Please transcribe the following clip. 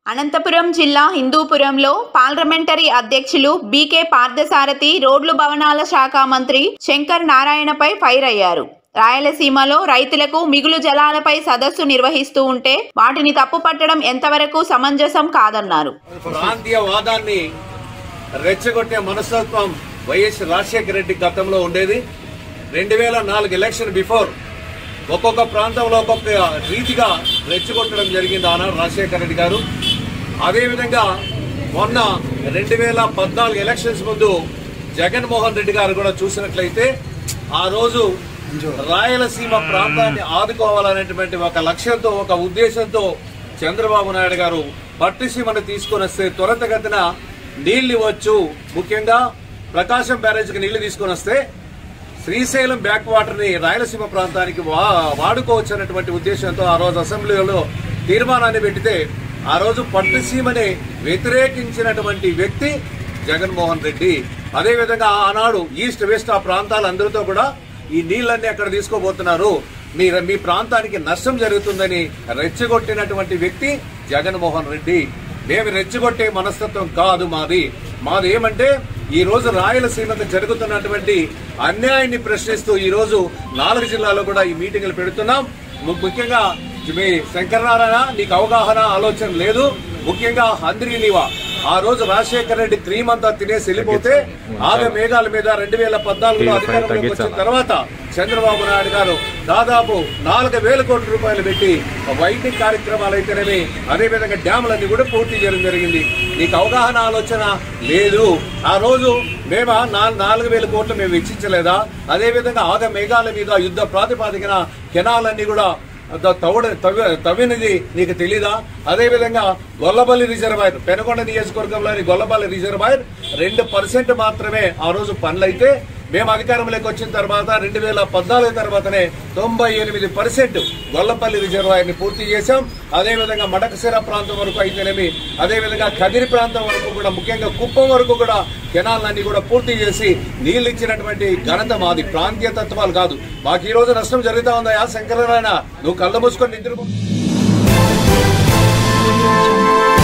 అనంతపురం జిల్లా హిందూపురంలో పార్లమెంటరీ అధ్యక్షులు బీకే పార్థసారథి రోడ్లు భవనాల శాఖ మంత్రి శంకర్ నారాయణపై ఫైర్ అయ్యారు రాయలసీమలో రైతులకు మిగులు జలాలపై సదస్సు నిర్వహిస్తూ ఉంటే వాటిని తప్పుపట్టడం ఎంతవరకు సమంజసం కాదన్నారు ప్రాంతీయ వాదాన్ని రెచ్చగొట్టే మనస్తత్వం వైఎస్ రాజశేఖర రెడ్డి గతంలో ఉండేది రెండు వేల నాలుగు ఎలక్షన్ బిఫోర్ ఒక్కొక్క ప్రాంతంలో ఒక్కొక్క రీతిగా రెచ్చగొట్టడం జరిగింది ఆనాడు రాజశేఖర రెడ్డి గారు అదేవిధంగా మొన్న రెండు వేల పద్నాలుగు ఎలక్షన్స్ ముందు జగన్మోహన్ రెడ్డి గారు కూడా చూసినట్లయితే ఆ రోజు రాయలసీమ ప్రాంతాన్ని ఆదుకోవాలనేటువంటి ఒక లక్ష్యంతో ఒక ఉద్దేశంతో చంద్రబాబు నాయుడు గారు పట్టిసీమను తీసుకొని వస్తే త్వరతగతిన నీళ్లు ఇవ్వచ్చు ముఖ్యంగా ప్రకాశం బ్యారేజ్కి నీళ్లు తీసుకొని వస్తే శ్రీశైలం బ్యాక్ వాటర్ ని రాయలసీమ ప్రాంతానికి వా- వాడుకోవచ్చు అన్నటువంటి ఉద్దేశంతో ఆ రోజు అసెంబ్లీలో తీర్మానాన్ని పెట్టితే ఆ రోజు పట్టుసీమని వ్యతిరేకించినటువంటి వ్యక్తి జగన్మోహన్ రెడ్డి అదేవిధంగా ఆనాడు ఈస్ట్ వెస్ట్ ఆ ప్రాంతాలందరితో కూడా ఈ నీళ్ళన్నీ అక్కడ తీసుకోబోతున్నారు మీ మీ ప్రాంతానికి నష్టం జరుగుతుందని రెచ్చగొట్టినటువంటి వ్యక్తి జగన్మోహన్ రెడ్డి మేము రెచ్చగొట్టే మనస్తత్వం కాదు మాది మాది ఏమంటే ఈ రోజు రాయలసీమకు జరుగుతున్నటువంటి అన్యాయాన్ని ప్రశ్నిస్తూ ఈ రోజు నాలుగు జిల్లాలో కూడా ఈ మీటింగులు పెడుతున్నాం ము- ముఖ్యంగా మీ శంకరనారాయణ నీకు అవగాహన ఆలోచన లేదు ముఖ్యంగా హంద్రి నీవా ఆ రోజు రాజశేఖర రెడ్డి క్రీమ్ అంతా తినేసి వెళ్ళిపోతే ఆగ మేఘాల మీద రెండు వేల పద్నాలుగులో అధికారంలోకి వచ్చిన తర్వాత చంద్రబాబు నాయుడు గారు దాదాపు నాలుగు వేల కోట్ల రూపాయలు పెట్టి వైద్య కార్యక్రమాలు అయితేనేమి అదేవిధంగా డ్యాములన్నీ కూడా పూర్తి చేయడం జరిగింది నీకు అవగాహన ఆలోచన లేదు ఆ రోజు మేము నాలుగు నాలుగు వేల కోట్లు మేము వెచ్చించలేదా అదేవిధంగా ఆగ మేఘాల మీద యుద్ధ ప్రాతిపాదికన కెనాలన్నీ కూడా ద- తవ్వడ తవ్వ- తవ్వినది నీకు తెలీదా అదేవిధంగా గొల్లపల్లి రిజర్వాయర్ పెనకొండ నియోజకవర్గంలోని గొల్లపల్లి రిజర్వాయర్ రెండు పర్సెంట్ మాత్రమే ఆ రోజు పనులైతే మేము అధికారంలోకి వచ్చిన తర్వాత రెండు వేల పద్నాలుగు తర్వాతనే తొంభై ఎనిమిది పర్సెంట్ గొల్లపల్లి రిజర్వాయర్ ని పూర్తి చేశాం అదేవిధంగా మడకసిర ప్రాంతం వరకు అయితేనేమి అదేవిధంగా కదిరి ప్రాంతం వరకు కూడా ముఖ్యంగా కుప్పం వరకు కూడా కెనాలన్నీ కూడా పూర్తి చేసి నీళ్లు ఇచ్చినటువంటి ఘనత మాది ప్రాంతీయ తత్వాలు కాదు మాకు ఈ రోజు నష్టం జరుగుతా ఉందా శంకరనారాయణ నువ్వు కళ్ళ మూసుకొని నిద్ర